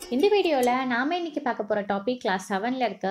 இந்த வீடியோவில் நாம் இன்னைக்கு பார்க்க போகிற டாபிக் கிளாஸ் செவனில் இருக்க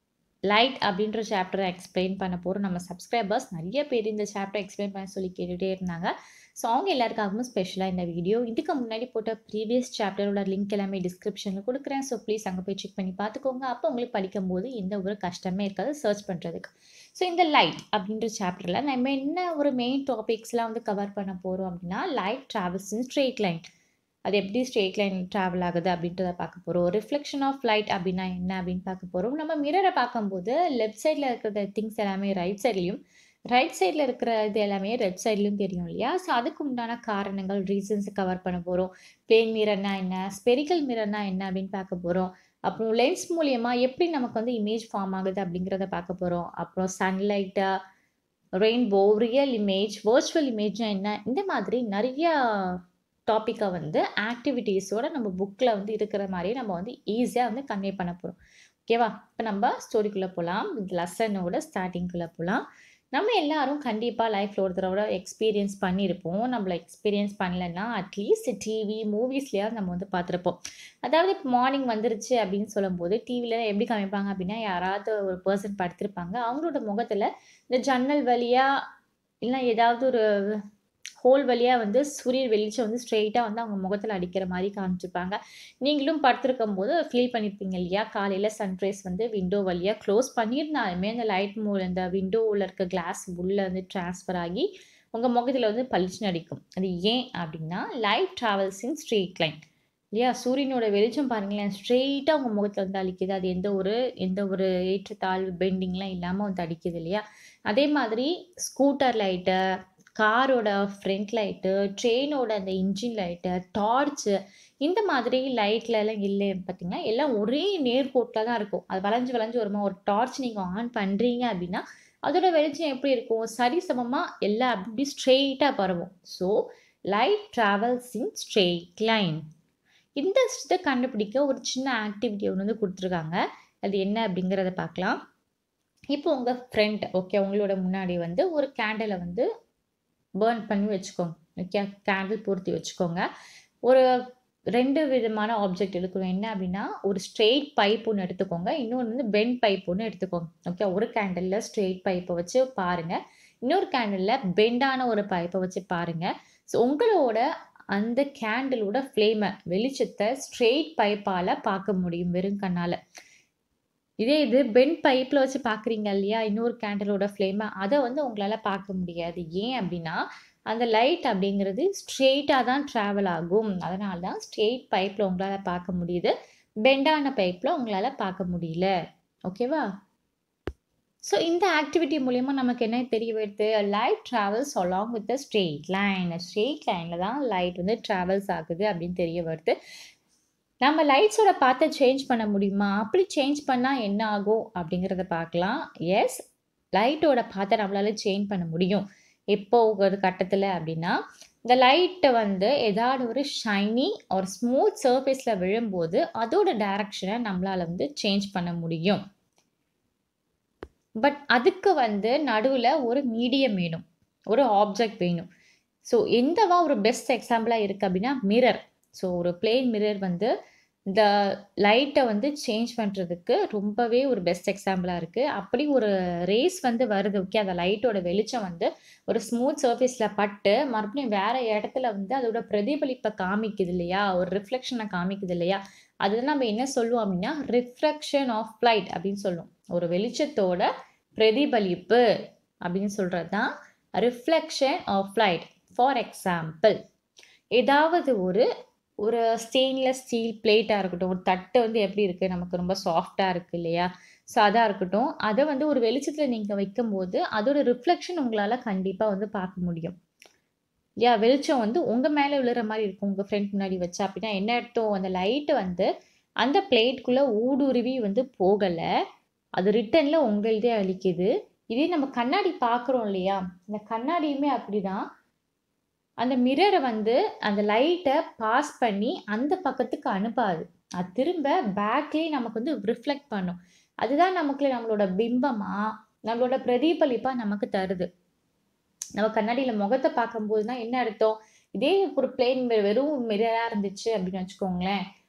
லைட் அப்படின்ற சாப்டரை எக்ஸ்பிளைன் பண்ண போகிறோம் நம்ம சப்ஸ்கிரைபர்ஸ் நிறைய பேர் இந்த சாப்டர் எக்ஸ்பிளைன் பண்ண சொல்லி கேட்டுகிட்டே இருந்தாங்க ஸோ அவங்க எல்லாருக்காகவும் ஸ்பெஷலாக இந்த வீடியோ இதுக்கு முன்னாடி போட்ட ப்ரீவியஸ் சாப்டரோட லிங்க் எல்லாமே டிஸ்கிரிப்ஷனில் கொடுக்குறேன் ஸோ ப்ளீஸ் அங்கே போய் செக் பண்ணி பார்த்துக்கோங்க அப்போ உங்களுக்கு படிக்கும்போது எந்த ஒரு கஷ்டமே இருக்காது சர்ச் பண்ணுறதுக்கு ஸோ இந்த லைட் அப்படின்ற சாப்டரில் நம்ம என்ன ஒரு மெயின் டாபிக்ஸ்லாம் வந்து கவர் பண்ண போகிறோம் அப்படின்னா light travels in straight line அது எப்படி ஸ்ட்ரெயிட் லைன் ட்ராவல் ஆகுது அப்படின்றத பார்க்க போகிறோம் ரிஃப்ளெக்ஷன் ஆஃப் லைட் அப்படின்னா என்ன அப்படின்னு பார்க்க போகிறோம் நம்ம மிரரை பார்க்கும்போது லெஃப்ட் சைடில் இருக்கிற திங்ஸ் எல்லாமே ரைட் சைட்லேயும் ரைட் சைடில் இருக்கிற இது எல்லாமே லெஃப்ட் சைட்லையும் தெரியும் இல்லையா ஸோ அதுக்கு உண்டான காரணங்கள் ரீசன்ஸ் கவர் பண்ண போகிறோம் பிளேன் மிரர்னா என்ன ஸ்பெரிக்கல் மிரர்னா என்ன அப்படின்னு பார்க்க போகிறோம் அப்புறம் லென்ஸ் மூலியமா எப்படி நமக்கு வந்து இமேஜ் ஃபார்ம் ஆகுது அப்படிங்கிறத பார்க்க போகிறோம் அப்புறம் சன்லைட்டா ரெயின்போ ரியல் இமேஜ் வர்ச்சுவல் இமேஜ்னா என்ன இந்த மாதிரி நிறைய டாப்பிக்கை வந்து ஆக்டிவிட்டீஸோட நம்ம புக்கில் வந்து இருக்கிற மாதிரி நம்ம வந்து ஈஸியாக வந்து கன்வே பண்ண போகிறோம் ஓகேவா இப்போ நம்ம ஸ்டோரிக்குள்ளே போகலாம் லெசனோட ஸ்டார்டிங்குள்ளே போகலாம் நம்ம எல்லாரும் கண்டிப்பாக லைஃப்பில் ஒரு தடவை எக்ஸ்பீரியன்ஸ் பண்ணியிருப்போம் நம்மளை எக்ஸ்பீரியன்ஸ் பண்ணலைன்னா அட்லீஸ்ட் டிவி மூவிஸ்லேயாவது நம்ம வந்து பார்த்துருப்போம் அதாவது இப்போ மார்னிங் வந்துருச்சு அப்படின்னு சொல்லும்போது டிவியில் எப்படி காமிப்பாங்க அப்படின்னா யாராவது ஒரு பர்சன் படுத்திருப்பாங்க அவங்களோட முகத்தில் இந்த ஜன்னல் வழியாக இல்லை ஏதாவது ஒரு ஹோல் வழியாக வந்து சூரிய வெளிச்சம் வந்து ஸ்ட்ரெயிட்டாக வந்து அவங்க முகத்தில் அடிக்கிற மாதிரி காமிச்சிருப்பாங்க நீங்களும் படுத்திருக்கும் போது ஃபீல் பண்ணியிருப்பீங்க இல்லையா காலையில் சன்ரைஸ் வந்து விண்டோ வழியாக க்ளோஸ் பண்ணியிருந்தாலுமே அந்த லைட் மூல இந்த விண்டோவில் இருக்க கிளாஸ் உள்ளே வந்து ட்ரான்ஸ்ஃபர் ஆகி உங்கள் முகத்தில் வந்து பளிச்சுன்னு அடிக்கும் அது ஏன் அப்படின்னா light travels in straight line இல்லையா சூரியனோட வெளிச்சம் பாருங்களேன் ஸ்ட்ரெயிட்டாக உங்கள் முகத்தில் வந்து அடிக்குது அது எந்த ஒரு எந்த ஒரு ஏற்றத்தாழ்வு பெண்டிங்லாம் இல்லாமல் வந்து அடிக்குது இல்லையா அதே மாதிரி ஸ்கூட்டர் லைட்டு காரோட ஃப்ரண்ட் லைட்டு ட்ரெயினோட அந்த இன்ஜின் லைட்டு டார்ச்சு இந்த மாதிரி லைட்ல எல்லாம் இல்லை பார்த்தீங்கன்னா எல்லாம் ஒரே நேர்கோட்டில் தான் இருக்கும் அது வளைஞ்சு வளைஞ்சு வருமா ஒரு டார்ச் நீங்கள் ஆன் பண்ணுறீங்க அப்படின்னா அதோட வெளிச்சம் எப்படி இருக்கும் சரிசமமாக எல்லாம் அப்படி ஸ்ட்ரெயிட்டாக பரவும் so light travels in straight line இந்த இதை கண்டுபிடிக்க ஒரு சின்ன ஆக்டிவிட்டி ஒன்று வந்து கொடுத்துருக்காங்க அது என்ன அப்படிங்கிறத பார்க்கலாம் இப்போ உங்கள் ஃப்ரெண்ட் ஓகே உங்களோட முன்னாடி வந்து ஒரு கேண்டலை வந்து பேர்ன் பண்ணி வச்சுக்கோங்க ஓகே கேண்டில் பொருத்தி வச்சுக்கோங்க ஒரு ரெண்டு விதமான ஆப்ஜெக்ட் எடுக்கணும் என்ன அப்படின்னா ஒரு ஸ்ட்ரெயிட் பைப் ஒன்று எடுத்துக்கோங்க இன்னொன்று வந்து பென் பைப் ஒன்று எடுத்துக்கோங்க ஓகே ஒரு கேண்டலில் ஸ்ட்ரெயிட் பைப்பை வச்சு பாருங்கள் இன்னொரு கேண்டலில் பெண்டான ஒரு பைப்பை வச்சு பாருங்கள் ஸோ உங்களோட அந்த கேண்டிலோட ஃப்ளேமை வெளிச்சத்தை ஸ்ட்ரெயிட் பைப்பால் பார்க்க முடியும் வெறும் கண்ணால் இதே இது பென் பைப்பில் வச்சு பார்க்குறீங்க இல்லையா இன்னொரு கேண்டலோட ஃப்ளேமை அதை வந்து உங்களால் பார்க்க முடியாது ஏன் அப்படின்னா அந்த லைட் அப்படிங்கிறது ஸ்ட்ரெயிட்டாக தான் ட்ராவல் ஆகும் அதனால தான் ஸ்ட்ரெயிட் பைப்பில் உங்களால் பார்க்க முடியுது பெண்டான பைப்பில் உங்களால் பார்க்க முடியல ஓகேவா ஸோ இந்த ஆக்டிவிட்டி மூலயமா நமக்கு என்ன தெரிய வருது light travels along with straight line straight லைனில் தான் லைட் வந்து ட்ராவல்ஸ் ஆகுது அப்படின்னு தெரிய வருது நம்ம லைட்ஸோட பார்த்து சேஞ்ச் பண்ண முடியுமா அப்படி சேஞ்ச் பண்ணால் என்ன ஆகும் அப்படிங்கிறத பார்க்கலாம் எஸ் லைட்டோட பார்த்து நம்மளால சேஞ்ச் பண்ண முடியும் எப்போ ஒரு கட்டத்தில் அப்படின்னா இந்த லைட்டை வந்து ஏதாவது ஒரு ஷைனி ஒரு ஸ்மூத் சர்ஃபேஸில் விழும்போது அதோட டைரக்ஷனை நம்மளால் வந்து சேஞ்ச் பண்ண முடியும் பட் அதுக்கு வந்து நடுவில் ஒரு மீடியம் வேணும் ஒரு ஆப்ஜெக்ட் வேணும் ஸோ எந்தவா ஒரு பெஸ்ட் எக்ஸாம்பிளாக இருக்குது அப்படின்னா மிரர் ஸோ ஒரு பிளெயின் மிரர் வந்து இந்த லைட்டை வந்து சேஞ்ச் பண்ணுறதுக்கு ரொம்பவே ஒரு பெஸ்ட் எக்ஸாம்பிளாக இருக்குது அப்படி ஒரு ரேஸ் வந்து வருது ஓகே அந்த லைட்டோட வெளிச்சம் வந்து ஒரு ஸ்மூத் சர்ஃபேஸில் பட்டு மறுபடியும் வேறு இடத்துல வந்து அதோட பிரதிபலிப்பை காமிக்குது இல்லையா ஒரு ரிஃப்ளெக்ஷனை காமிக்குது இல்லையா அதுதான் நம்ம என்ன சொல்லுவோம் அப்படின்னா ரிஃப்ளெக்ஷன் ஆஃப் லைட் அப்படின்னு சொல்லுவோம் ஒரு வெளிச்சத்தோட பிரதிபலிப்பு அப்படின்னு சொல்கிறது தான் reflection of light for example ஏதாவது ஒரு ஒரு ஸ்டெயின்லெஸ் ஸ்டீல் பிளேட்டாக இருக்கட்டும் ஒரு தட்டு வந்து எப்படி இருக்குது நமக்கு ரொம்ப சாஃப்டாக இருக்குது இல்லையா ஸோ அதாக இருக்கட்டும் அதை வந்து ஒரு வெளிச்சத்தில் நீங்கள் வைக்கும்போது அதோட ரிஃப்ளெக்ஷன் உங்களால் கண்டிப்பாக வந்து பார்க்க முடியும் இல்லையா வெளிச்சம் வந்து உங்கள் மேலே விழுற மாதிரி இருக்கும் உங்கள் ஃப்ரெண்ட் முன்னாடி வச்சா அப்படின்னா என்ன அர்த்தம் அந்த லைட்டு வந்து அந்த பிளேட்குள்ளே ஊடுருவி வந்து போகலை அது ரிட்டனில் உங்கள்தே அழிக்குது இதே நம்ம கண்ணாடி பார்க்குறோம் இல்லையா இந்த கண்ணாடியுமே அப்படிதான் அந்த மிரரை வந்து அந்த லைட்டை பாஸ் பண்ணி அந்த பக்கத்துக்கு அனுப்பாது அது திரும்ப பேக்லேயே நமக்கு வந்து ரிஃப்ளெக்ட் பண்ணும் அதுதான் நமக்கு நம்மளோட பிம்பமாக நம்மளோட பிரதிபலிப்பாக நமக்கு தருது நம்ம கண்ணாடியில் முகத்தை பார்க்கும்போது தான் என்ன அர்த்தம் இதே ஒரு பிளேன் வெறும் மிரராக இருந்துச்சு அப்படின்னு வச்சுக்கோங்களேன்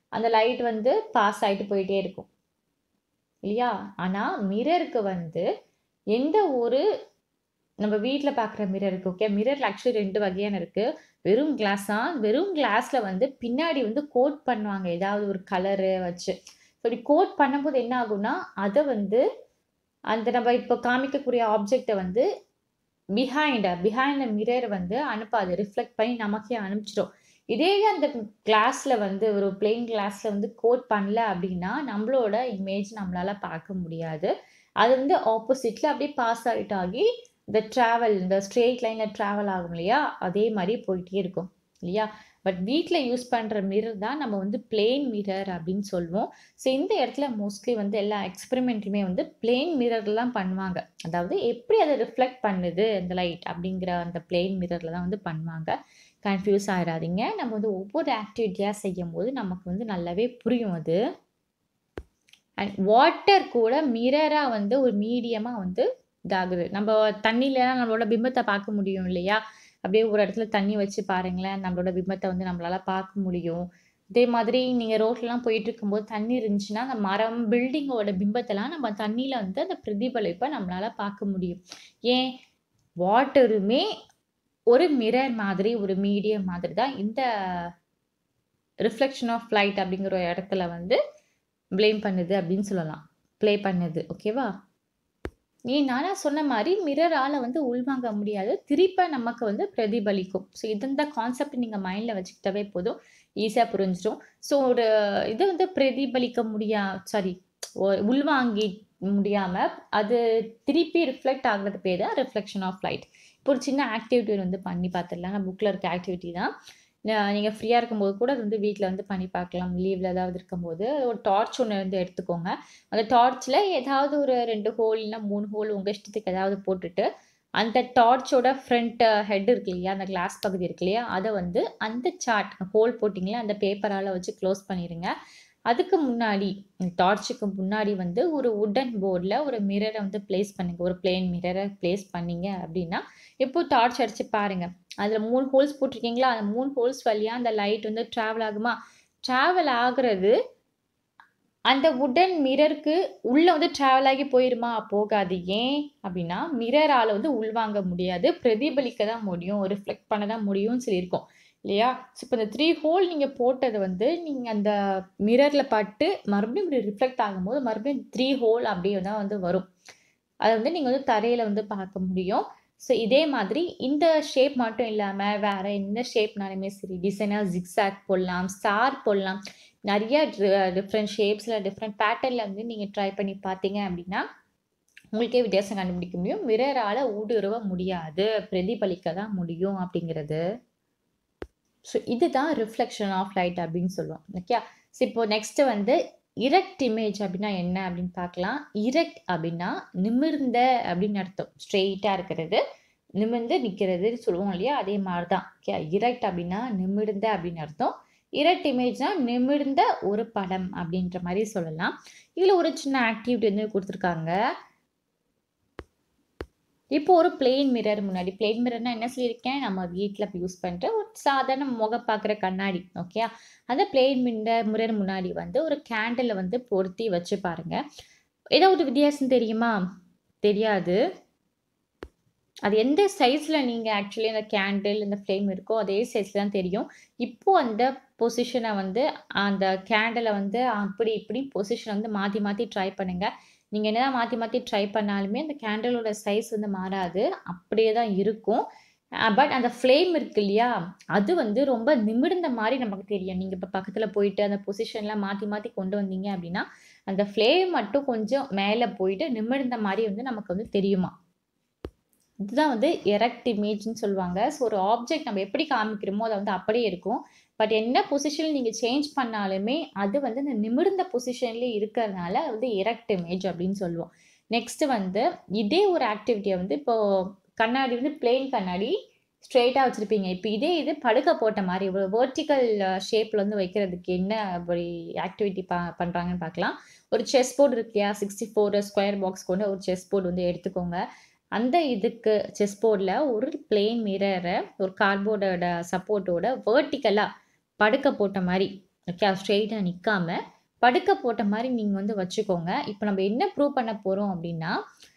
அந்த லைட் வந்து பாஸ் ஆயிட்டு போயிட்டே இருக்கும். இல்லையா? ஆனா மிரருக்கு வந்து எந்த ஒரு நம்ம வீட்ல பார்க்குற மிரர் இருக்கு. ஓகே. மிரர்ல ஆக்சுவலி 2 வகையான இருக்கு. வெறும் கிளாஸ் தான். வெறும் கிளாஸ்ல வந்து பின்னாடி வந்து கோட் பண்ணுவாங்க. ஏதாவது ஒரு கலரு வச்சு. அப்படி கோட் பண்ணும்போது என்ன ஆகும்னா, அத வந்து அந்த நம்ம இப்போ காமிக்கக்கூடிய ஆப்ஜெக்ட்ட வந்து பிஹைண்ட் பிஹைண்ட் த மிரர் வந்து அனுப்பாது. ரிஃப்ளெக்ட் பண்ணி நமக்கே அனுப்பிச்சிரும். இதே அந்த கிளாஸ்ல வந்து ஒரு பிளெயின் கிளாஸ்ல வந்து கோட் பண்ணல அப்படின்னா, நம்மளோட இமேஜ் நம்மளால பார்க்க முடியாது. அது வந்து ஆப்போசிட்ல அப்படியே பாஸ் அவுட் ஆகி இந்த டிராவல் இந்த ஸ்ட்ரெய்ட் லைன்ல டிராவல் ஆகும் இல்லையா? அதே மாரி போயிட்டே இருக்கும். இல்லையா? பட் வீட்ல யூஸ் பண்ற மிரர் தான் நம்ம வந்து பிளெயின் மிரர் அப்படின்னு சொல்வோம். ஸோ இந்த இடத்துல மோஸ்ட்லி வந்து எல்லா எக்ஸ்பெரிமெண்ட்லுமே வந்து பிளெயின் மிரர்ல தான் பண்ணுவாங்க. அதாவது எப்படி அத ரிஃப்ளெக்ட் பண்ணுது அந்த லைட் அப்படிங்கிற அந்த பிளெயின் மிரர்ல தான் வந்து பண்ணுவாங்க. கன்ஃப்யூஸ் ஆயிறாதீங்க. நம்ம வந்து ஒவ்வொரு ஆக்டிவிட்டியா செய்யும்போது நமக்கு வந்து நல்லாவே புரியும் அது. அண்ட் வாட்டர் கூட மிரரா வந்து ஒரு மீடியமா வந்து இதாகுது. நம்ம தண்ணீலலாம் நம்மளோட பிம்பத்த பார்க்க முடியும் இல்லையா? அப்படியே ஒரு இடத்துல தண்ணி வச்சு பாருங்களேன், நம்மளோட பிம்பத்த வந்து நம்மளால பார்க்க முடியும். இதே மாதிரி நீங்க ரோட்லலாம் போயிட்டுருக்கும்போது தண்ணி இருந்துச்சுன்னா, அந்த மரம், பில்டிங்கோட பிம்பத்தலாம் நம்ம தண்ணீல வந்து அந்த பிரதிபலிப்ப நம்மளால பார்க்க முடியும். ஏன்? வாட்டருமே ஒரு மிரர் மாதிரி, ஒரு மீடியம் மாதிரி தான் இந்த ரிஃப்ளெக்ஷன் ஆஃப் லைட் அப்படிங்கிற ஒரு இடத்துல வந்து ப்ளேம் பண்ணுது அப்படின்னு சொல்லலாம். ப்ளே பண்ணுது. ஓகேவா? ஏன்னா நான் சொன்ன மாரி மிரரால வந்து உள்வாங்க முடியாது. திருப்ப நமக்கு வந்து பிரதிபலிக்கும். ஸோ இது இந்த கான்செப்ட் நீங்க மைண்ட்ல வச்சுக்கிட்டாவே போதும். ஈஸியா புரிஞ்சிரும். ஸோ ஒரு இத வந்து பிரதிபலிக்க முடியா சாரி உள்வாங்கி முடியாம, அது திருப்பி ரிஃப்ளெக்ட் ஆகுறது பேரு தான் ரிஃப்ளெக்ஷன் ஆஃப் லைட். இப்போ ஒரு சின்ன ஆக்டிவிட்டி வந்து பண்ணி பார்த்துடலாம். நம்ம புக்ல இருக்க ஆக்டிவிட்டி தான். ந நீங்க ஃப்ரீயா இருக்கும்போது கூட அது வந்து வீட்ல வந்து பண்ணி பார்க்கலாம். லீவ்ல ஏதாவது இருக்கும்போது, ஒரு டார்ச் ஒண்ணு வந்து எடுத்துக்கோங்க. அந்த டார்ச்ல ஏதாவது ஒரு 2 ஹோல் இல்ல 3 ஹோல் உங்க இஷ்டத்துக்கு ஏதாவது போட்டுட்டு, அந்த டார்ச்சோட ஃப்ரண்ட் ஹெட் இருக்கு இல்லையா? அந்த கிளாஸ் பகுதி இருக்கு இல்லையா? அத வந்து அந்த சார்ட் ஹோல் போட்டீங்கல்ல, அந்த பேப்பரால வச்சு க்ளோஸ் பண்ணிருங்க. அதுக்கு முன்னாடி டார்ச்சுக்கு முன்னாடி வந்து ஒரு வுட்டன் போர்ட்ல ஒரு மிரர வந்து பிளேஸ் பண்ணுங்க. ஒரு பிளெயின் மிரர பிளேஸ் பண்ணீங்க அப்படின்னா, இப்போ டார்ச் அடிச்சு பாருங்க. அதுல 3 ஹோல்ஸ் போட்டிருக்கீங்களா? அந்த 3 ஹோல்ஸ் வழியா அந்த லைட் வந்து டிராவல் ஆகுமா? டிராவல் ஆகுறது அந்த வுட்டன் மிரருக்கு உள்ள வந்து டிராவல் ஆகி போயிருமா? போகாது. ஏன்? அப்படின்னா, மிரரால வந்து உள்வாங்க முடியாது. பிரதிபலிக்க தான் முடியும். ரிஃப்ளெக்ட் பண்ண தான் முடியும்னு சொல்லியிருக்கோம். இல்லையா? ஸோ இப்போ இந்த 3 ஹோல் நீங்க போட்டது வந்து, நீங்க அந்த மிரர்ல பட்டு மறுபடியும் இப்படி ரிஃப்ளெக்ட் ஆகும்போது, மறுபடியும் 3 ஹோல் அப்படியே தான் வந்து வரும். அத வந்து நீங்க வந்து தரையில வந்து பார்க்க முடியும். ஸோ இதே மாதிரி இந்த ஷேப் மட்டும் இல்லாம, வேற எந்த ஷேப்னாலுமே சரி, டிசைனா ஜிக்ஸாக் போடலாம், ஸ்டார் போடலாம். நெறைய டி டிஃபரெண்ட் ஷேப்ஸ்ல, டிஃபரெண்ட் பேட்டர்ன்ல வந்து நீங்க ட்ரை பண்ணி பார்த்தீங்க அப்படின்னா, உங்களுக்கே வித்தியாசம் கண்டுபிடிக்க முடியும். மிரரால ஊடுருவ முடியாது. பிரதிபலிக்க தான் முடியும் அப்படிங்கிறது. ஸோ இதுதான் ரிஃப்ளெக்ஷன் ஆஃப் லைட் அப்படின்னு சொல்லுவோம். ஓகேயா? ஸோ இப்போ நெக்ஸ்ட் வந்து இரக்ட் இமேஜ் அப்படின்னா என்ன அப்படின்னு பார்க்கலாம். இரக்ட் அப்படின்னா நிமிர்ந்த அப்படின்னு அர்த்தம். ஸ்ட்ரெய்ட்டா இருக்கிறது. நிமிர்ந்து நிக்கிறதுன்னு சொல்லுவோம் இல்லையா? அதே மாரி தான். ஓகே. இரக்ட் அப்படின்னா நிமிர்ந்த அப்படின்னு அர்த்தம். இரக்ட் இமேஜ்னா நிமிர்ந்த ஒரு படம் அப்படின்ற மாரி சொல்லலாம். இதுல ஒரு சின்ன ஆக்டிவிட்டி வந்து குடுத்துருக்காங்க. இப்போ ஒரு பிளெயின் மிரர் முன்னாடி பிளெயின் மிரர்னா என்ன சொல்லியிருக்கேன்? நம்ம வீட்ல யூஸ் பண்ற ஒரு சாதாரண முகம் பார்க்குற கண்ணாடி. ஓகேயா? அந்த பிளெயின் மின்ன மிரர் முன்னாடி வந்து ஒரு கேண்டில வந்து பொருத்தி வச்சு பாருங்க. ஏதாவது வித்தியாசம் தெரியுமா? தெரியாது. அது எந்த சைஸ்ல நீங்க ஆக்சுவலி அந்த கேண்டில், இந்த ஃப்ளேம் இருக்கோ, அதே சைஸ்ல தான் தெரியும். இப்போ அந்த பொசிஷன வந்து அந்த கேண்டில வந்து அப்படி இப்படி பொசிஷன் வந்து மாத்தி மாத்தி ட்ரை பண்ணுங்க. நீங்க என்னதான் மாத்தி மாத்தி ட்ரை பண்ணாலுமே, அந்த கேண்டிலோட சைஸ் வந்து மாறாது. அப்படியே தான் இருக்கும். அ பட் அந்த ஃப்ளேம் இருக்கு இல்லையா? அது வந்து ரொம்ப நிமிர்ந்த மாரி நமக்கு தெரியும். நீங்க இப்ப பக்கத்துல போயிட்டு அந்த பொசிஷன்லாம் மாத்தி மாத்தி கொண்டு வந்தீங்க அப்படின்னா, அந்த ஃப்ளேம் மட்டும் கொஞ்சம் மேல போயிட்டு நிமிர்ந்த மாரி வந்து நமக்கு வந்து தெரியுமாம். இதுதான் வந்து எரெக்ட் இமேஜ்ன்னு சொல்லுவாங்க. ஸோ ஒரு ஆப்ஜெக்ட் நம்ம எப்படி காமிக்கிறோமோ, அது வந்து அப்படியே இருக்கும். பட் என்ன பொசிஷன்ல நீங்க சேஞ்ச் பண்ணாலுமே, அது வந்து அந்த நிமிர்ந்த பொசிஷன்லயே இருக்கிறதுனால, அது வந்து எரெக்ட் இமேஜ் அப்படின்னு சொல்லுவோம். நெக்ஸ்ட் வந்து இதே ஒரு ஆக்டிவிட்டிய வந்து இப்போ கண்ணாடி வந்து பிளெயின் கண்ணாடி ஸ்ட்ரெய்ட்டா வச்சிருப்பீங்க. இப்ப இதே இது படுக்க போட்ட மாரி ஒரு வெர்டிகல் ஷேப்ல வந்து வைக்கிறதுக்கு என்ன அப்படி ஆக்டிவிட்டி ப பண்றாங்கன்னு பார்க்கலாம். ஒரு செஸ் போர்ட் இருக்கு இல்லையா? 64 ஸ்கொயர் பாக்ஸ் கொண்ட ஒரு செஸ் போர்ட் வந்து எடுத்துக்கோங்க. அந்த இதுக்கு செஸ் போர்ட்ல ஒரு பிளெயின் மிரர ஒரு கார்ட்போர்டோட சப்போர்ட்டோட வெர்டிகலா படுக்க போட்ட மாரி ஓகே ஸ்ட்ரெயிட்டாக நிற்காம படுக்க போட்ட மாதிரி நீங்கள் வந்து வச்சுக்கோங்க இப்போ நம்ம என்ன ப்ரூவ் பண்ண போகிறோம் அப்படின்னா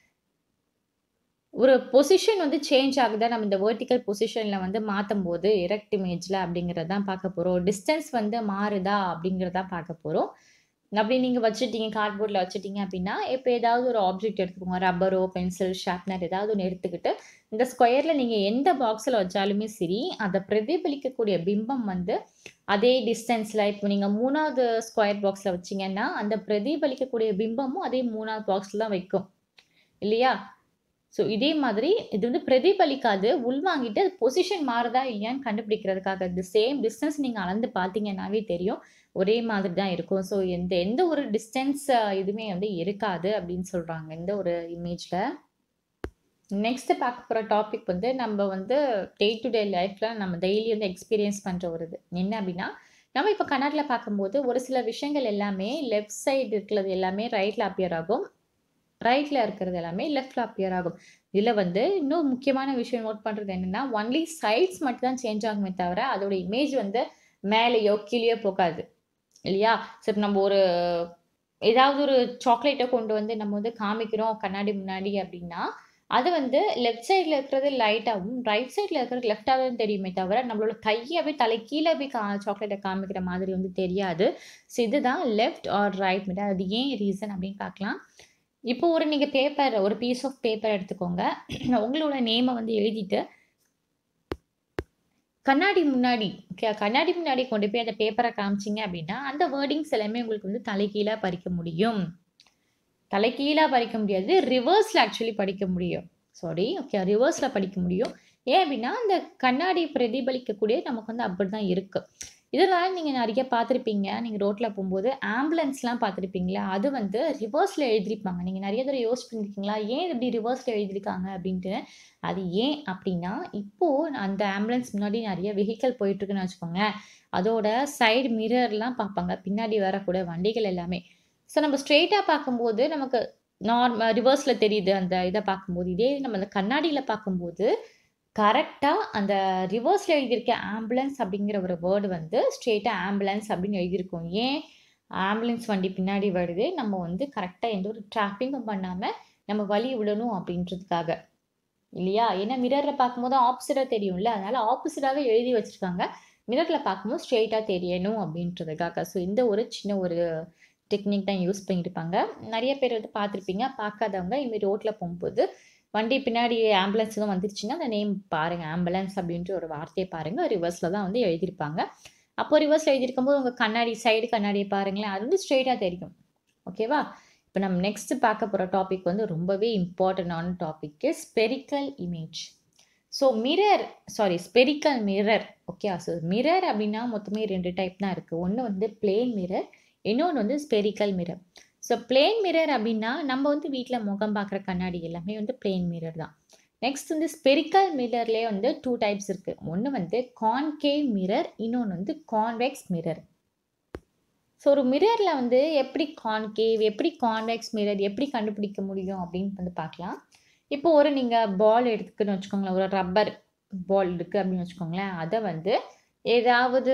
ஒரு பொசிஷன் வந்து சேஞ்ச் ஆகுதா நம்ம இந்த வெர்டிக்கல் பொசிஷனில் வந்து மாற்றும் போது எரெக்ட் இமேஜில் அப்படிங்கிறத தான் பார்க்க போகிறோம் டிஸ்டன்ஸ் வந்து மாறுதா அப்படிங்கிறத பார்க்க போகிறோம் அப்படி நீங்கள் வச்சுட்டீங்க கார்ட்போர்டில் வச்சுட்டீங்க அப்படின்னா இப்போ ஏதாவது ஒரு ஆப்ஜெக்ட் எடுத்துக்கோங்க ரப்பரோ பென்சில் ஷார்ப்னர் ஏதாவது ஒன்று எடுத்துக்கிட்டு இந்த ஸ்கொயரில் நீங்கள் எந்த பாக்ஸில் வச்சாலுமே சரி அதை பிரதிபலிக்கக்கூடிய பிம்பம் வந்து அதே டிஸ்டன்ஸில் இப்போ நீங்கள் மூணாவது ஸ்கொயர் பாக்ஸில் வச்சிங்கன்னா அந்த பிரதிபலிக்கக்கூடிய பிம்பமும் அதே மூணாவது பாக்ஸில் தான் வைக்கும் இல்லையா ஸோ இதே மாதிரி இது வந்து பிரதிபலிக்காது உள்வாங்கிட்டு அது பொசிஷன் மாறுதா இல்லையான்னு கண்டுபிடிக்கிறதுக்காக இந்த சேம் டிஸ்டன்ஸ் நீங்கள் அளந்து பார்த்தீங்கன்னாவே தெரியும் ஒரே மாதிரி தான் இருக்கும் ஸோ எந்த எந்த ஒரு டிஸ்டன்ஸ் இதுவுமே வந்து இருக்காது அப்படின்னு சொல்கிறாங்க இந்த ஒரு இமேஜில் நெக்ஸ்ட் பார்க்க போகிற டாபிக் வந்து நம்ம வந்து டே டு டே லைஃப்பில் நம்ம டெய்லி வந்து எக்ஸ்பீரியன்ஸ் பண்ணுற ஒரு இது என்ன அப்படின்னா நம்ம இப்போ கண்ணாடியில் பார்க்கும்போது ஒரு சில விஷயங்கள் எல்லாமே லெஃப்ட் சைடு இருக்கிறது எல்லாமே ரைட்டில் அப்பியர் ஆகும் ரைட்டில் இருக்கிறது எல்லாமே லெஃப்டில் அப்பியர் ஆகும் இதில் வந்து இன்னும் முக்கியமான விஷயம் நோட் பண்ணுறது என்னென்னா ஒன்லி சைட்ஸ் மட்டும் தான் சேஞ்ச் ஆகுமே தவிர அதோட இமேஜ் வந்து மேலேயோ கீழேயோ போகாது இல்லையா சரி நம்ம ஒரு ஏதாவது ஒரு சாக்லேட்டை கொண்டு வந்து நம்ம வந்து காமிக்கிறோம் கண்ணாடி முன்னாடி அப்படின்னா அது வந்து லெஃப்ட் சைடில் இருக்கிறது லைட்டாகவும் ரைட் சைடில் இருக்கிறது லெஃப்டாகவும் தெரியுமே தவிர நம்மளோட கையை போய் தலை கீழே போய் கா சாக்லேட்டை காமிக்கிற மாதிரி வந்து தெரியாது ஸோ இதுதான் லெஃப்ட் ஆர் ரைட் மிட் அது ஏன் ரீசன் அப்படின்னு பார்க்கலாம் இப்போ ஒரு நீங்கள் பேப்பர் ஒரு பீஸ் ஆஃப் பேப்பர் எடுத்துக்கோங்க உங்களோட நேமை வந்து எழுதிட்டு கண்ணாடி முன்னாடி ஓகே கண்ணாடி முன்னாடி கொண்டு போய் அந்த பேப்பரை காமிச்சிங்க அப்படின்னா அந்த வேர்டிங்ஸ் எல்லாமே உங்களுக்கு வந்து தலைகீழாக பறிக்க முடியும் தலைகீழாக படிக்க முடியாது ரிவர்ஸில் ஆக்சுவலி படிக்க முடியும் சாரி ஓகே ரிவர்ஸில் படிக்க முடியும் ஏன் அப்படின்னா அந்த கண்ணாடி பிரதிபலிக்கக்கூடிய நமக்கு வந்து அப்படி தான் இருக்குது இதெல்லாம் நீங்கள் நிறைய பார்த்துருப்பீங்க நீங்கள் ரோட்டில் போகும்போது ஆம்புலன்ஸ்லாம் பார்த்துருப்பீங்களா அது வந்து ரிவர்ஸில் எழுதியிருப்பாங்க நீங்கள் நிறைய தடவை யோசிச்சு பண்ணியிருக்கீங்களா ஏன் இப்படி ரிவர்ஸில் எழுதியிருக்காங்க அப்படின்ட்டு அது ஏன் அப்படின்னா இப்போது அந்த ஆம்புலன்ஸ் முன்னாடி நிறைய வெஹிக்கல் போயிட்டுருக்குன்னு வச்சுக்கோங்க அதோட சைடு மிரர்லாம் பார்ப்பாங்க பின்னாடி வரக்கூடிய வண்டிகள் எல்லாமே ஸோ நம்ம ஸ்ட்ரெயிட்டாக பார்க்கும்போது நமக்கு நார்மல் ரிவர்ஸில் தெரியுது அந்த இதை பார்க்கும்போது இதே நம்ம அந்த கண்ணாடியில் பார்க்கும்போது கரெக்டாக அந்த ரிவர்ஸில் எழுதியிருக்க ஆம்புலன்ஸ் அப்படிங்கிற ஒரு வேர்டு வந்து ஸ்ட்ரெயிட்டாக ஆம்புலன்ஸ் அப்படின்னு எழுதியிருக்கோம் ஏன் ஆம்புலன்ஸ் வண்டி பின்னாடி வருது நம்ம வந்து கரெக்டாக எந்த ஒரு டிராஃபிக்கும் பண்ணாமல் நம்ம வழி விடணும் அப்படின்றதுக்காக இல்லையா ஏன்னா மிரரில் பார்க்கும்போது ஆப்போசிட்டாக தெரியும்ல அதனால் ஆப்போசிட்டாகவே எழுதி வச்சுருக்காங்க மிரரில் பார்க்கும்போது ஸ்ட்ரெயிட்டாக தெரியணும் அப்படின்றதுக்காக ஸோ இந்த ஒரு சின்ன ஒரு டெக்னிக் தான் யூஸ் பண்ணியிருப்பாங்க நிறைய பேர் வந்து பார்த்துருப்பீங்க பார்க்காதவங்க இனிமேல் ரோட்டில் போகும்போது வண்டி பின்னாடி ஆம்புலன்ஸ் தான் வந்துருச்சுன்னா அந்த நேம் பாருங்கள் ஆம்புலன்ஸ் அப்படின்ற ஒரு வார்த்தையை பாருங்கள் ரிவர்ஸில் தான் வந்து எழுதியிருப்பாங்க அப்போ ரிவர்ஸில் எழுதியிருக்கும் போது உங்கள் கண்ணாடி சைடு கண்ணாடியை பாருங்களேன் அது வந்து ஸ்ட்ரெயிட்டாக தெரியும் ஓகேவா இப்போ நம்ம நெக்ஸ்ட் பார்க்க போகிற டாபிக் வந்து ரொம்பவே இம்பார்ட்டண்டான டாபிக்கு spherical image so mirror sorry spherical mirror okay so mirror அப்படின்னா மொத்தமே ரெண்டு டைப் தான் இருக்குது ஒன்று வந்து பிளேன் மிரர் இன்னொன்று வந்து spherical mirror so plane mirror அப்படின்னா நம்ம வந்து வீட்டில் முகம் பார்க்குற கண்ணாடி எல்லாமே வந்து பிளேன் மிரர் தான் நெக்ஸ்ட் வந்து ஸ்பெரிக்கல் மிரர்லேயே வந்து டூ டைப்ஸ் இருக்குது ஒன்று வந்து கான்கேவ் மிரர் இன்னொன்று வந்து கான்வெக்ஸ் மிரர் ஸோ ஒரு மிரரில் வந்து எப்படி கான்கேவ் எப்படி கான்வெக்ஸ் மிரர் எப்படி கண்டுபிடிக்க முடியும் அப்படின்னு வந்து பார்க்கலாம் இப்போ ஒரு நீங்கள் பால் எடுத்துக்குன்னு வச்சுக்கோங்களேன் ஒரு ரப்பர் பால் இருக்குது அப்படின்னு வச்சுக்கோங்களேன் அதை வந்து ஏதாவது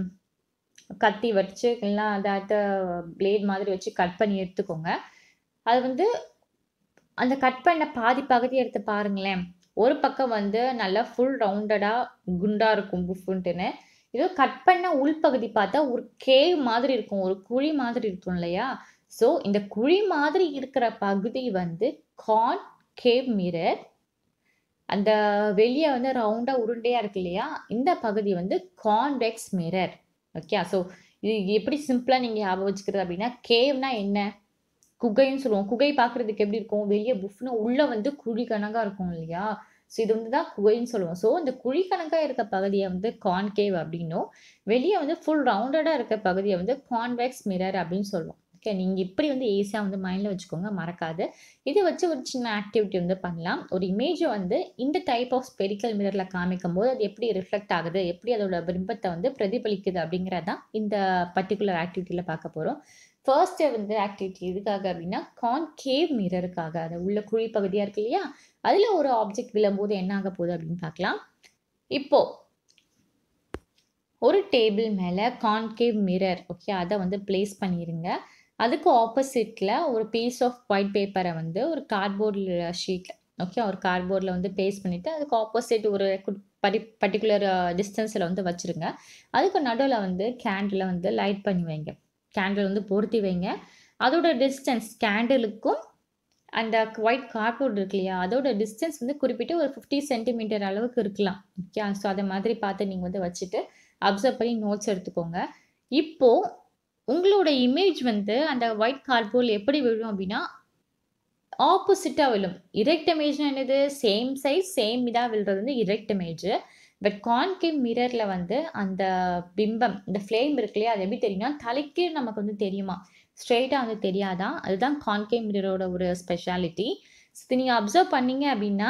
கத்தி வச்சு இல்லைனா அதாட்ட பிளேட் மாதிரி வச்சு கட் பண்ணி எடுத்துக்கோங்க அது வந்து அந்த கட் பண்ண பாதி பகுதி எடுத்து பாருங்களேன் ஒரு பக்கம் வந்து நல்லா ஃபுல் ரவுண்டடாக குண்டாக இருக்கும் புஃபுன்ட்டுன்னு இதோ கட் பண்ண உள்பகுதி பார்த்தா ஒரு கேவ் மாதிரி இருக்கும் ஒரு குழி மாதிரி இருக்கும் இல்லையா ஸோ இந்த குழி மாதிரி இருக்கிற பகுதி வந்து கான் கேவ் மிரர் அந்த வெளியே வந்து ரவுண்டாக உருண்டையாக இருக்கு இல்லையா இந்த பகுதி வந்து கான்வெக்ஸ் மிரர் ஓகே ஸோ இது எப்படி சிம்பிளாக நீங்கள் ஞாபகம் வச்சுக்கிறது அப்படின்னா கேவ்னா என்ன குகைன்னு சொல்லுவோம் குகை பார்க்குறதுக்கு எப்படி இருக்கும் வெளியே புஃப்னு உள்ளே வந்து குழி கணக்காக இருக்கும் இல்லையா ஸோ இது வந்து தான் குகைன்னு சொல்லுவோம் ஸோ இந்த குழி கணக்காக இருக்க பகுதியை வந்து கான்கேவ் அப்படின்னும் வெளியே வந்து ஃபுல் ரவுண்டடாக இருக்க பகுதியை வந்து கான்வெக்ஸ் மிரர் அப்படின்னு சொல்லுவோம் ஓகே நீங்கள் இப்படி வந்து ஈஸியாக வந்து மைண்டில் வச்சுக்கோங்க மறக்காது இதை வச்சு ஒரு சின்ன ஆக்டிவிட்டி வந்து பண்ணலாம் ஒரு இமேஜை வந்து இந்த டைப் ஆஃப் ஸ்பெரிக்கல் மிரரில் காமிக்கும் போது அது எப்படி ரிஃப்ளெக்ட் ஆகுது எப்படி அதோட பிம்பத்தை வந்து பிரதிபலிக்குது அப்படிங்கிறதான் இந்த பர்டிகுலர் ஆக்டிவிட்டியில் பார்க்க போகிறோம் ஃபர்ஸ்ட் வந்து ஆக்டிவிட்டி எதுக்காக அப்படின்னா கான்கேவ் மிரருக்காக அது உள்ள குழி பகுதியாக இருக்கு இல்லையா அதில் ஒரு ஆப்ஜெக்ட் விழும்போது என்ன ஆக போகுது அப்படின்னு பார்க்கலாம் இப்போ ஒரு டேபிள் மேலே கான்கேவ் மிரர் ஓகே அதை வந்து ப்ளேஸ் பண்ணிடுங்க அதுக்கு ஆப்போசிட்டில் ஒரு பீஸ் ஆஃப் ஒயிட் பேப்பரை வந்து ஒரு கார்ட்போர்ட் ஷீட் ஓகே ஒரு கார்ட்போர்டில் வந்து பேஸ்ட் பண்ணிவிட்டு அதுக்கு ஆப்போசிட் ஒரு குட் பரி பர்டிகுலர் டிஸ்டன்ஸில் வந்து வச்சுருங்க அதுக்கு நடுவில் வந்து கேண்டிலை வந்து லைட் பண்ணி வைங்க கேண்டில் வந்து பொருத்தி வைங்க அதோட டிஸ்டன்ஸ் கேண்டிலுக்கும் அந்த ஒயிட் கார்ட்போர்ட் இருக்கு இல்லையா அதோட டிஸ்டன்ஸ் வந்து குறிப்பிட்டு ஒரு ஃபிஃப்டி சென்டிமீட்டர் அளவுக்கு இருக்கலாம் ஓகே ஸோ அதை மாதிரி பார்த்து நீங்கள் வந்து வச்சுட்டு அப்சர்வ் பண்ணி நோட்ஸ் எடுத்துக்கோங்க இப்போது உங்களோட இமேஜ் வந்து அந்த ஒயிட் கார்ட்போர்டில் எப்படி விழும் அப்படின்னா ஆப்போசிட்டாக விழும் இரெக்ட் இமேஜ்னா என்னது சேம் சைஸ் சேம் இதாக விழுறது வந்து இரெக்ட் இமேஜ் பட் கான்கேவ் மிரரில் வந்து அந்த பிம்பம் இந்த ஃப்ளேம் இருக்கு இல்லையா அது எப்படி தெரியும்னா தலைக்கு நமக்கு வந்து தெரியுமா ஸ்ட்ரெயிட்டாக வந்து தெரியாதான் அதுதான் கான்கேவ் மிரரோட ஒரு ஸ்பெஷாலிட்டி இது நீங்கள் அப்சர்வ் பண்ணீங்க அப்படின்னா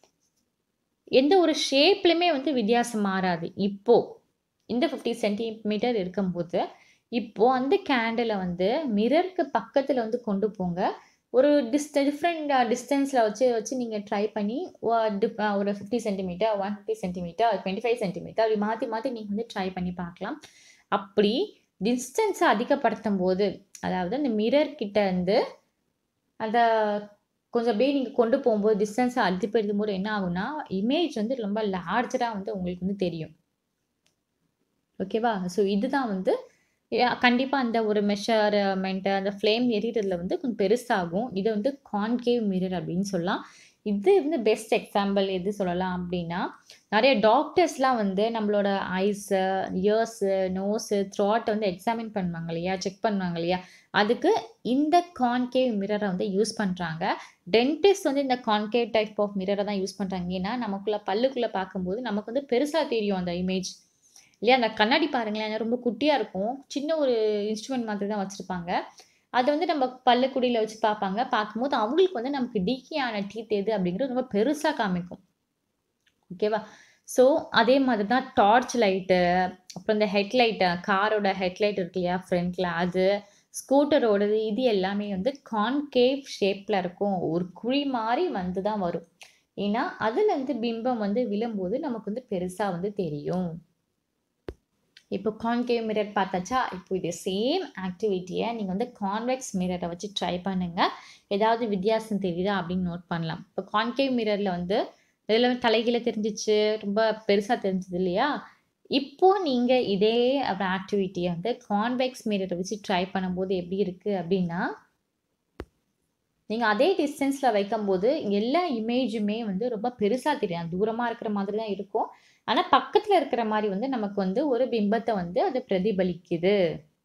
எந்த ஒரு ஷேப்லையுமே வந்து வித்தியாசம் மாறாது இப்போது இந்த ஃபிஃப்டி சென்டிமீட்டர் இருக்கும்போது இப்போது அந்த கேண்டிலை வந்து மிரருக்கு பக்கத்தில் வந்து கொண்டு போங்க ஒரு டிஸ்ட டிஃப்ரெண்ட் டிஸ்டன்ஸில் வச்சு வச்சு நீங்கள் ட்ரை பண்ணி ஒரு fifty centimetre one fifty centimetre twenty five centimetre அப்படி மாற்றி மாற்றி நீங்கள் வந்து ட்ரை பண்ணி பார்க்கலாம் அப்படி டிஸ்டன்ஸை அதிகப்படுத்தும் போது அதாவது அந்த மிரர் கிட்ட இருந்து அந்த கொஞ்சம் அப்படியே நீங்கள் கொண்டு போகும்போது டிஸ்டன்ஸை அதிகப்படுத்தும் போது என்ன ஆகும்னா இமேஜ் வந்து ரொம்ப லார்ஜராக வந்து உங்களுக்கு வந்து தெரியும் ஓகேவா ஸோ இதுதான் வந்து கண்டிப்பாக அந்த ஒரு மெஷர்மெண்ட்டு அந்த ஃப்ளேம் எரியறதுல வந்து கொஞ்சம் பெருசாகும் இதை வந்து கான்கேவ் மிரர் அப்படின்னு சொல்லலாம் இது வந்து பெஸ்ட் எக்ஸாம்பிள் எது சொல்லலாம் அப்படின்னா நிறைய டாக்டர்ஸ்லாம் வந்து நம்மளோட ஐஸு இயர்ஸு நோஸு த்ராட்டை வந்து எக்ஸாமின் பண்ணுவாங்க இல்லையா செக் பண்ணுவாங்க இல்லையா அதுக்கு இந்த கான்கேவ் மிரரை வந்து யூஸ் பண்ணுறாங்க டென்டிஸ்ட் வந்து இந்த கான்கேவ் டைப் ஆஃப் மிரரை தான் யூஸ் பண்ணுறாங்க ஏன்னா நமக்குள்ள பல்லுக்குள்ளே பார்க்கும்போது நமக்கு வந்து பெருசாக தெரியும் அந்த இமேஜ் இல்லையா அந்த கண்ணாடி பாருங்களேன் ரொம்ப குட்டியாக இருக்கும் சின்ன ஒரு இன்ஸ்ட்ருமெண்ட் மாதிரி தான் வச்சுருப்பாங்க அதை வந்து நம்ம பல்லுக்குடியில் வச்சு பார்ப்பாங்க பார்க்கும்போது அவங்களுக்கு வந்து நமக்கு டிக்கியான டீத் எது அப்படிங்கிறது ரொம்ப பெருசாக காமிக்கும் ஓகேவா ஸோ அதே மாதிரி தான் டார்ச் லைட்டு அப்புறம் இந்த ஹெட்லைட்டு காரோட ஹெட்லைட் இருக்கு இல்லையா ஃப்ரண்ட்டில் அது ஸ்கூட்டரோடது இது எல்லாமே வந்து கான்கேவ் ஷேப்பில் இருக்கும் ஒரு குழி மாதிரி வந்து தான் வரும் ஏன்னா அதுலேருந்து பிம்பம் வந்து விழும்போது நமக்கு வந்து பெருசாக வந்து தெரியும் இப்போ கான்கேவ் மிரர் பார்த்தாச்சா இப்போ இது சேம் ஆக்டிவிட்டியை நீங்கள் வந்து கான்வெக்ஸ் மிரரை வச்சு ட்ரை பண்ணுங்கள் ஏதாவது வித்தியாசம் தெரியுதா அப்படின்னு நோட் பண்ணலாம் இப்போ கான்கேவ் மிரரில் வந்து இதில் வந்து தலைகீழ தெரிஞ்சிச்சு ரொம்ப பெருசாக தெரிஞ்சது இல்லையா இப்போ நீங்கள் இதே ஆக்டிவிட்டியை வந்து கான்வெக்ஸ் மிரரை வச்சு ட்ரை பண்ணும்போது எப்படி இருக்குது அப்படின்னா நீங்கள் அதே டிஸ்டன்ஸில் வைக்கும்போது எல்லா இமேஜுமே வந்து ரொம்ப பெருசாக தெரியும் தூரமாக இருக்கிற மாதிரி தான் இருக்கும் ஆனால் பக்கத்தில் இருக்கிற மாதிரி வந்து நமக்கு வந்து ஒரு பிம்பத்தை வந்து அது பிரதிபலிக்குது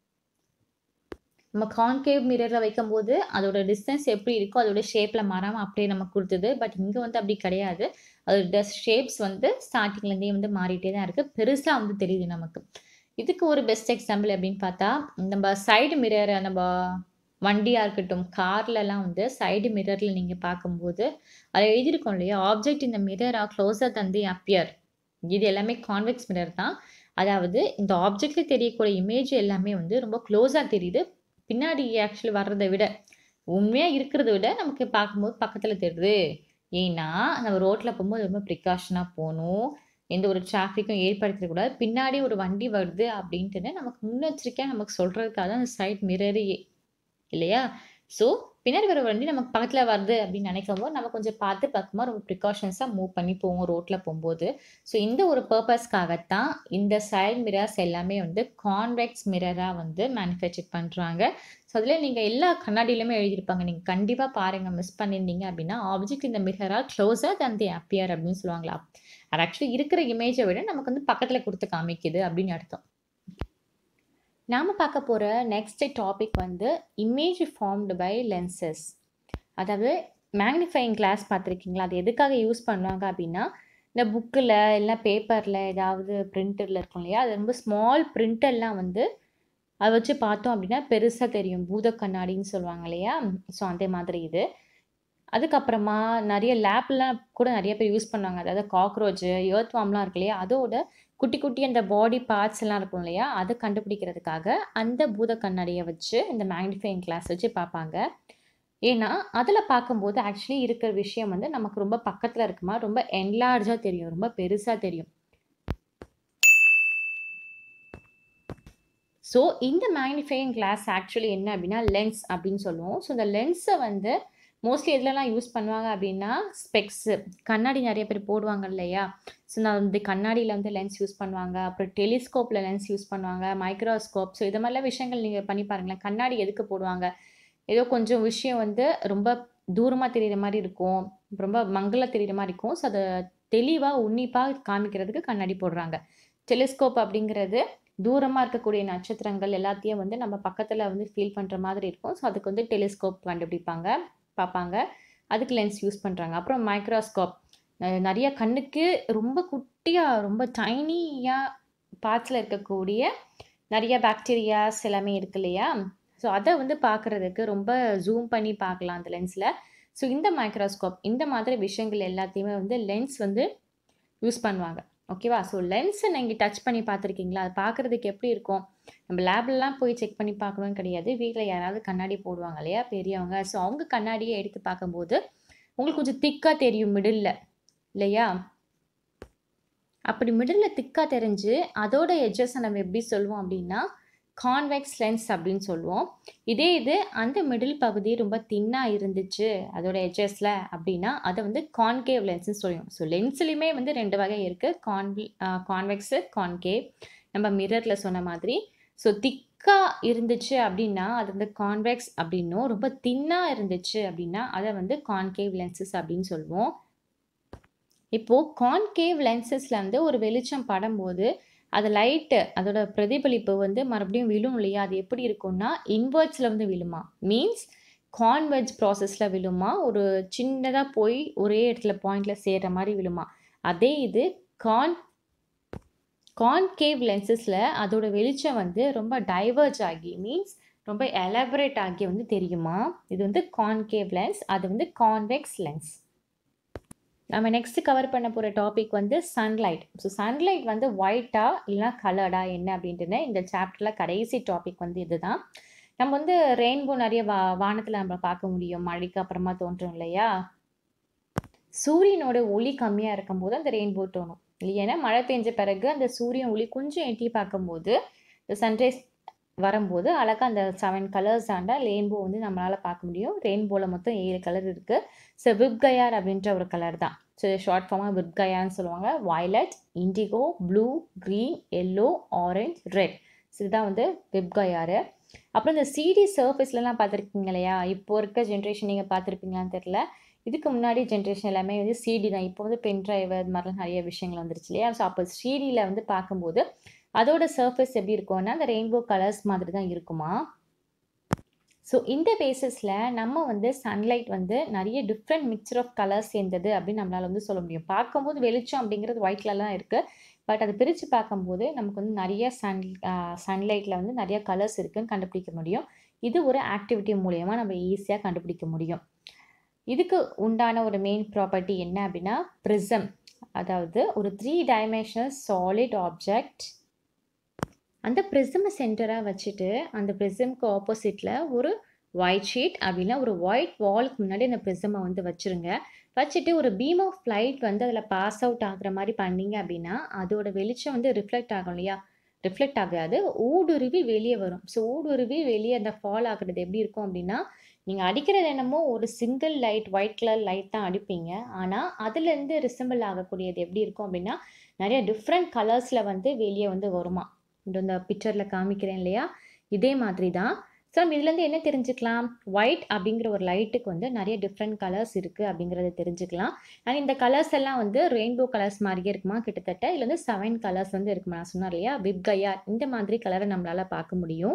நம்ம கான்கேவ் மிரரில் வைக்கும்போது அதோட டிஸ்டன்ஸ் எப்படி இருக்கோ அதோட ஷேப்பில் மாறாமல் அப்படியே நமக்கு கொடுத்தது பட் இங்கே வந்து அப்படி கிடையாது அதோட ஷேப்ஸ் வந்து ஸ்டார்டிங்லேருந்தே வந்து மாறிட்டே தான் இருக்குது பெருசாக வந்து தெரியுது நமக்கு இதுக்கு ஒரு பெஸ்ட் எக்ஸாம்பிள் அப்படின்னு பார்த்தா நம்ம சைடு மிரரை நம்ம வண்டியாக இருக்கட்டும் கார்லலாம் வந்து சைடு மிரரில் நீங்கள் பார்க்கும்போது அதை எழுதியிருக்கோம் இல்லையா ஆப்ஜெக்ட் இந்த mirror are closer than the appear இது எல்லாமே கான்வெக்ஸ் மிரர் தான் அதாவது இந்த ஆப்ஜெக்ட்ல தெரியக்கூடிய இமேஜ் எல்லாமே வந்து ரொம்ப க்ளோஸாக தெரியுது பின்னாடி ஆக்சுவலி வர்றதை விட உண்மையாக இருக்கிறத விட நமக்கு பார்க்கும்போது பக்கத்தில் தெரியுது ஏன்னா நம்ம ரோட்டில் போகும்போது ரொம்ப ப்ரிகாஷனாக போகணும் எந்த ஒரு டிராஃபிக்கும் ஏற்படுத்திடக்கூடாது பின்னாடி ஒரு வண்டி வருது அப்படின்ட்டு நமக்கு முன்னெச்சரிக்கையாக நமக்கு சொல்கிறதுக்காக தான் அந்த சைட் மிரரே இல்லையா ஸோ பின்னாடி வர வண்டி நமக்கு பக்கத்தில் வருது அப்படின்னு நினைக்கும் போது நம்ம கொஞ்சம் பார்த்து பார்க்கும்போது ரொம்ப ப்ரிகாஷன்ஸாக மூவ் பண்ணி போவோம் ரோட்டில் போகும்போது ஸோ இந்த ஒரு பர்பஸ்க்காகத்தான் இந்த சைட் மிரர்ஸ் எல்லாமே வந்து கான்வெக்ஸ் மிரராக வந்து மேனுஃபேக்சர் பண்ணுறாங்க ஸோ அதில் நீங்கள் எல்லா கண்ணாடியிலுமே எழுதியிருப்பாங்க நீங்கள் கண்டிப்பாக பாருங்கள் மிஸ் பண்ணியிருந்தீங்க அப்படின்னா ஆப்ஜெக்ட் இந்த மிரராக க்ளோஸர் தன் தி அப்பியர் அப்படின்னு சொல்லுவாங்களா அது ஆக்சுவலி இருக்கிற இமேஜை விட நமக்கு வந்து பக்கத்தில் கொடுத்து காமிக்குது அப்படின்னு அர்த்தம் நாம் பார்க்க போகிற நெக்ஸ்ட் டாபிக் வந்து இமேஜ் ஃபார்ம்டு பை லென்சஸ் அதாவது மேக்னிஃபைங் கிளாஸ் பார்த்துருக்கீங்களா அது எதுக்காக யூஸ் பண்ணுவாங்க அப்படின்னா இந்த புக்கில் இல்லை பேப்பரில் ஏதாவது பிரிண்டரில் இருக்கும் இல்லையா அது ரொம்ப ஸ்மால் பிரிண்டர்லாம் வந்து அதை வச்சு பார்த்தோம் அப்படின்னா பெருசாக தெரியும் பூத கண்ணாடின்னு சொல்லுவாங்க இல்லையா ஸோ அதே மாதிரி இது அதுக்கப்புறமா நிறைய லேப்லாம் கூட நிறைய பேர் யூஸ் பண்ணுவாங்க அதாவது காக்ரோச்சு ஏர்த் வாம்லாம் இருக்கு இல்லையா அதோட குட்டி குட்டி அந்த பாடி பார்ட்ஸ் எல்லாம் இருக்கும் இல்லையா அதை கண்டுபிடிக்கிறதுக்காக அந்த பூத கண்ணாடியை வச்சு இந்த மேக்னிஃபைங் கிளாஸ் வச்சு பார்ப்பாங்க ஏன்னா அதில் பார்க்கும்போது ஆக்சுவலி இருக்கிற விஷயம் வந்து நமக்கு ரொம்ப பக்கத்தில் இருக்குமா ரொம்ப என்லார்ஜாக தெரியும் ரொம்ப பெருசாக தெரியும் ஸோ இந்த மேக்னிஃபையிங் கிளாஸ் ஆக்சுவலி என்ன அப்படின்னா லென்ஸ் அப்படின்னு சொல்லுவோம் ஸோ இந்த லென்ஸை வந்து மோஸ்ட்லி எதுலலாம் யூஸ் பண்ணுவாங்க அப்படின்னா ஸ்பெக்ஸு கண்ணாடி நிறைய பேர் போடுவாங்க இல்லையா ஸோ நான் வந்து கண்ணாடியில் வந்து லென்ஸ் யூஸ் பண்ணுவாங்க அப்புறம் டெலிஸ்கோப்பில் லென்ஸ் யூஸ் பண்ணுவாங்க மைக்ரோஸ்கோப் ஸோ இது மாதிரிலாம் விஷயங்கள் நீங்கள் பண்ணி பாருங்களேன் கண்ணாடி எதுக்கு போடுவாங்க ஏதோ கொஞ்சம் விஷயம் வந்து ரொம்ப தூரமாக தெரியுற மாதிரி இருக்கும் ரொம்ப மங்கலாக தெரியுற மாதிரி இருக்கும் ஸோ அதை தெளிவாக உன்னிப்பாக காமிக்கிறதுக்கு கண்ணாடி போடுறாங்க டெலிஸ்கோப் அப்படிங்கிறது தூரமாக இருக்கக்கூடிய நட்சத்திரங்கள் எல்லாத்தையும் வந்து நம்ம பக்கத்தில் வந்து ஃபீல் பண்ணுற மாதிரி இருக்கும் ஸோ அதுக்கு வந்து டெலிஸ்கோப் கண்டுபிடிப்பாங்க பார்ப்பாங்க அதுக்கு லென்ஸ் யூஸ் பண்ணுறாங்க அப்புறம் மைக்ரோஸ்கோப் நிறைய கண்ணுக்கு ரொம்ப குட்டியாக ரொம்ப டைனியாக பார்ட்ஸில் இருக்கக்கூடிய நிறைய பாக்டீரியாஸ் எல்லாமே இருக்கு இல்லையா ஸோ அதை வந்து பார்க்குறதுக்கு ரொம்ப ஜூம் பண்ணி பார்க்கலாம் அந்த லென்ஸில் ஸோ இந்த மைக்ரோஸ்கோப் இந்த மாதிரி விஷயங்கள் எல்லாத்தையுமே வந்து லென்ஸ் வந்து யூஸ் பண்ணுவாங்க ஓகேவா ஸோ லென்ஸை நீங்கள் டச் பண்ணி பார்த்துருக்கீங்களா அது பார்க்குறதுக்கு எப்படி இருக்கும் நம்ம லேப்லலாம் போய் செக் பண்ணி பார்க்கணும்னு கிடையாது வீட்டில் யாராவது கண்ணாடி போடுவாங்க இல்லையா பெரியவங்க ஸோ அவங்க கண்ணாடியை எடுத்து பார்க்கும்போது உங்களுக்கு கொஞ்சம் திக்காக தெரியும் மிடில் இல்லையா அப்படி மிடில் திக்காக தெரிஞ்சு அதோட எட்ஜஸை நம்ம எப்படி சொல்லுவோம் அப்படின்னா கான்வெக்ஸ் லென்ஸ் அப்படின்னு சொல்லுவோம் இதே இது அந்த மிடில் பகுதி ரொம்ப தின்னாக இருந்துச்சு அதோட எட்ஜஸில் அப்படின்னா அதை வந்து கான்கேவ் லென்ஸ்னு சொல்லுவோம் ஸோ லென்ஸ்லையுமே வந்து ரெண்டு வகை இருக்குது கான்வி கான்வெக்ஸு கான்கேவ் நம்ம மிரரில் சொன்ன மாதிரி ஸோ திக்காக இருந்துச்சு அப்படின்னா அது வந்து கான்வெக்ஸ் அப்படின்னும் ரொம்ப தின்னாக இருந்துச்சு அப்படின்னா அதை வந்து கான்கேவ் லென்சஸ் அப்படின்னு சொல்லுவோம் இப்போது கான்கேவ் லென்சஸில் வந்து ஒரு வெளிச்சம் படும்போது அது லைட்டு அதோட பிரதிபலிப்பு வந்து மறுபடியும் விழும் இல்லையா அது எப்படி இருக்கும்னா இன்வெர்ட்ஸில் வந்து விழுமா மீன்ஸ் கான்வெர்ஜ் ப்ராசஸில் விழுமா ஒரு சின்னதாக போய் ஒரே இடத்துல பாயிண்டில் சேர்கிற மாதிரி விழுமா அதே இது கான் கான்கேவ் லென்சஸில் அதோட வெளிச்சம் வந்து ரொம்ப டைவர்ஜ் ஆகி மீன்ஸ் ரொம்ப எலபரேட் ஆகி வந்து தெரியுமா இது வந்து கான்கேவ் லென்ஸ் அது வந்து கான்வெக்ஸ் லென்ஸ் நம்ம நெக்ஸ்ட் கவர் பண்ண போகிற டாபிக் வந்து சன்லைட் ஸோ சன்லைட் வந்து ஒயிட்டா இல்லைனா கலர்டா என்ன அப்படின்ட்டு இந்த சாப்டரில் கடைசி டாபிக் வந்து இதுதான் நம்ம வந்து ரெயின்போ நிறைய வா வானத்தில் நம்ம பார்க்க முடியும் மழைக்கு அப்புறமா தோன்றும் இல்லையா சூரியனோட ஒளி கம்மியாக இருக்கும்போது அந்த ரெயின்போ தோணும் இல்லையா மழை பெஞ்ச பிறகு அந்த சூரியன் ஒளி கொஞ்சம் எட்டி பார்க்கும்போது இந்த சன்ரைஸ் வரும்போது அழகாக அந்த செவன் கலர்ஸ் ஆண்டா ரெயின்போ வந்து நம்மளால் பார்க்க முடியும் ரெயின்போவில் மொத்தம் ஏழு கலர் இருக்குது ஸோ விப்கயார் அப்படின்ற ஒரு கலர் தான் ஸோ ஷார்ட் ஃபார்மாக விப்கயான்னு சொல்லுவாங்க violet indigo blue green yellow orange red so இதுதான் வந்து விப்கயாரு அப்புறம் இந்த சிடி சர்ஃபேஸ்லலாம் பார்த்துருக்கீங்க இல்லையா இப்போ இருக்க ஜென்ரேஷன் நீங்கள் பார்த்துருப்பீங்களான்னு தெரில இதுக்கு முன்னாடி ஜென்ரேஷன் எல்லாமே வந்து சிடி தான் இப்போ வந்து பென் டிரைவர் இது மாதிரிலாம் நிறைய விஷயங்கள் வந்துருச்சு இல்லையா ஸோ அப்போ சிடியில் வந்து பார்க்கும்போது அதோட சர்ஃபேஸ் எப்படி இருக்கும்னா அந்த ரெயின்போ கலர்ஸ் மாதிரி தான் இருக்குமா ஸோ இந்த பேசிஸில் நம்ம வந்து சன்லைட் வந்து நிறைய டிஃப்ரெண்ட் மிக்சர் ஆஃப் கலர்ஸ் சேர்ந்தது அப்படின்னு நம்மளால் வந்து சொல்ல முடியும் பார்க்கும்போது வெளிச்சம் அப்படிங்கிறது ஒயிட் கலர்லாம் இருக்குது பட் அதை பிரித்து பார்க்கும்போது நமக்கு வந்து நிறைய சன் சன்லைட்டில் வந்து நிறைய கலர்ஸ் இருக்குன்னு கண்டுபிடிக்க முடியும் இது ஒரு ஆக்டிவிட்டி மூலயமா நம்ம ஈஸியாக கண்டுபிடிக்க முடியும் இதுக்கு உண்டான ஒரு மெயின் ப்ராப்பர்ட்டி என்ன அப்படின்னா ப்ரிசம் அதாவது ஒரு த்ரீ டைமென்ஷனல் சாலிட் ஆப்ஜெக்ட் அந்த ப்ரிசமை சென்டராக வச்சுட்டு அந்த ப்ரிசம்க்கு ஆப்போசிட்டில் ஒரு ஒயிட் ஷீட் அப்படின்னா ஒரு ஒயிட் வாலுக்கு முன்னாடி அந்த ப்ரிசமை வந்து வச்சுருங்க வச்சுட்டு ஒரு பீம் ஆஃப் லைட் வந்து அதில் பாஸ் அவுட் ஆகுற மாதிரி பண்ணீங்க அப்படின்னா அதோட வெளிச்சம் வந்து ரிஃப்ளெக்ட் ஆகும் இல்லையா ரிஃப்ளெக்ட் ஆகாது ஊடுருவி வெளியே வரும் ஸோ ஊடுருவி வெளியே அந்த ஃபால் ஆகுறது எப்படி இருக்கும் அப்படின்னா நீங்கள் அடிக்கிறது என்னமோ ஒரு single light white colour light தான் அடிப்பீங்க ஆனால் அதுலேருந்து ரிசம்பிள் ஆகக்கூடியது எப்படி இருக்கும் அப்படின்னா நிறைய டிஃப்ரெண்ட் கலர்ஸில் வந்து வெளியே வந்து வருமா இந்த பிக்சரில் காமிக்கிறேன் இல்லையா இதே மாதிரி தான் ஸோ நம்ம இதுலேருந்து என்ன தெரிஞ்சுக்கலாம் ஒயிட் அப்படிங்கிற ஒரு லைட்டுக்கு வந்து நிறைய டிஃப்ரெண்ட் கலர்ஸ் இருக்குது அப்படிங்கிறத தெரிஞ்சுக்கலாம் அண்ட் இந்த கலர்ஸ் எல்லாம் வந்து ரெயின்போ கலர்ஸ் மாதிரியே இருக்குமா கிட்டத்தட்ட இதில் வந்து செவன் கலர்ஸ் வந்து இருக்குமா நான் சொன்னேன் இல்லையா விப்கையா இந்த மாதிரி கலரை நம்மளால் பார்க்க முடியும்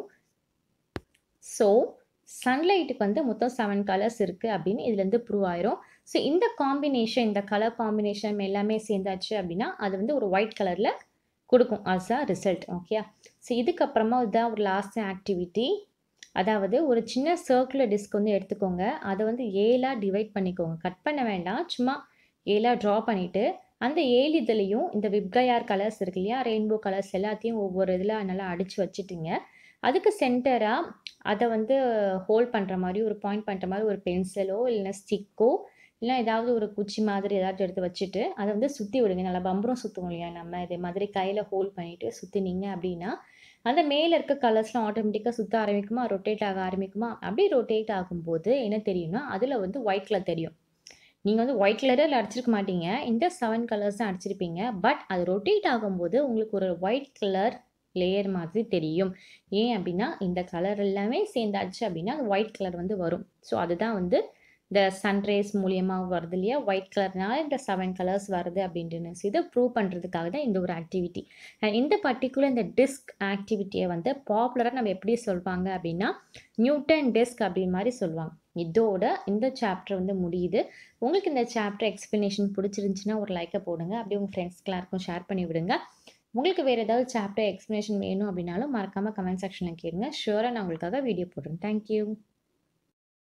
ஸோ சன்லைட்டுக்கு வந்து மொத்தம் செவன் கலர்ஸ் இருக்குது அப்படின்னு இதுலேருந்து ப்ரூவ் ஆயிரும் ஸோ இந்த காம்பினேஷன் இந்த கலர் காம்பினேஷன் எல்லாமே சேர்ந்தாச்சு அப்படின்னா அது வந்து ஒரு ஒயிட் கலரில் கொடுக்கும் as a result okay so இதுக்கப்புறமா இதுதான் ஒரு லாஸ்ட் ஆக்டிவிட்டி அதாவது ஒரு சின்ன சர்க்குலர் டிஸ்க் வந்து எடுத்துக்கோங்க அதை வந்து ஏழாக டிவைட் பண்ணிக்கோங்க கட் பண்ண வேண்டாம் சும்மா ஏழாக ட்ரா பண்ணிவிட்டு அந்த ஏழு இதுலேயும் இந்த விப்கயார் கலர்ஸ் இருக்கு இல்லையா ரெயின்போ கலர்ஸ் எல்லாத்தையும் ஒவ்வொரு இதில் நல்லா அடித்து வச்சுட்டிங்க அதுக்கு சென்டராக அதை வந்து ஹோல்ட் பண்ணுற மாதிரி ஒரு பாயிண்ட் பண்ணுற மாதிரி ஒரு பென்சிலோ இல்லைன்னா ஸ்டிக்கோ இல்லை ஏதாவது ஒரு குச்சி மாதிரி ஏதாச்சும் எடுத்து வச்சுட்டு அதை வந்து சுற்றி விடுங்க நல்லா பம்பரம் சுற்றுவோம் இல்லையா நம்ம இதே மாதிரி கையில் ஹோல்ட் பண்ணிவிட்டு சுற்றினீங்க அப்படின்னா அந்த மேலே இருக்க கலர்ஸ்லாம் ஆட்டோமேட்டிக்காக சுத்த ஆரம்பிக்குமா ரொட்டேட் ஆக ஆரம்பிக்குமா அப்படியே ரொட்டேட் ஆகும்போது என்ன தெரியும்னா அதில் வந்து ஒயிட் கலர் தெரியும் நீங்கள் வந்து ஒயிட் கலரில் அடிச்சிருக்க மாட்டீங்க இந்த செவன் கலர்ஸ் தான் அடிச்சிருப்பீங்க பட் அது ரொட்டேட் ஆகும்போது உங்களுக்கு ஒரு ஒயிட் கலர் லேயர் மாதிரி தெரியும் ஏன் அப்படின்னா இந்த கலர் எல்லாமே சேர்ந்தாச்சு அப்படின்னா ஒயிட் கலர் வந்து வரும் ஸோ அதுதான் வந்து இந்த சன்ரேஸ் மூலியமாக வருது இல்லையா ஒயிட் கலர்னால இந்த செவன் கலர்ஸ் வருது அப்படின்ட்டு இதை ப்ரூவ் பண்ணுறதுக்காக தான் இந்த ஒரு ஆக்டிவிட்டி அண்ட் இந்த பர்டிகுலர் இந்த டிஸ்க் ஆக்டிவிட்டியை வந்து பாப்புலராக நம்ம எப்படி சொல்லுவாங்க அப்படின்னா நியூட்டன் டிஸ்க் அப்படின்னு மாதிரி சொல்லுவாங்க இதோட இந்த சாப்டர் வந்து முடியுது உங்களுக்கு இந்த சாப்டர் எக்ஸ்ப்ளனேஷன் பிடிச்சிருந்துச்சுன்னா ஒரு லைக்கை போடுங்க அப்படியே உங்கள் ஃப்ரெண்ட்ஸ்க்கு எல்லாருக்கும் ஷேர் பண்ணி விடுங்க உங்களுக்கு வேறு ஏதாவது சாப்டர் எக்ஸ்ப்ளனேஷன் வேணும் அப்படின்னாலும் மறக்காமல் கமெண்ட் செக்ஷனில் கேளுங்க ஷூராக நான் உங்களுக்காக வீடியோ போடுறேன் தேங்க்யூ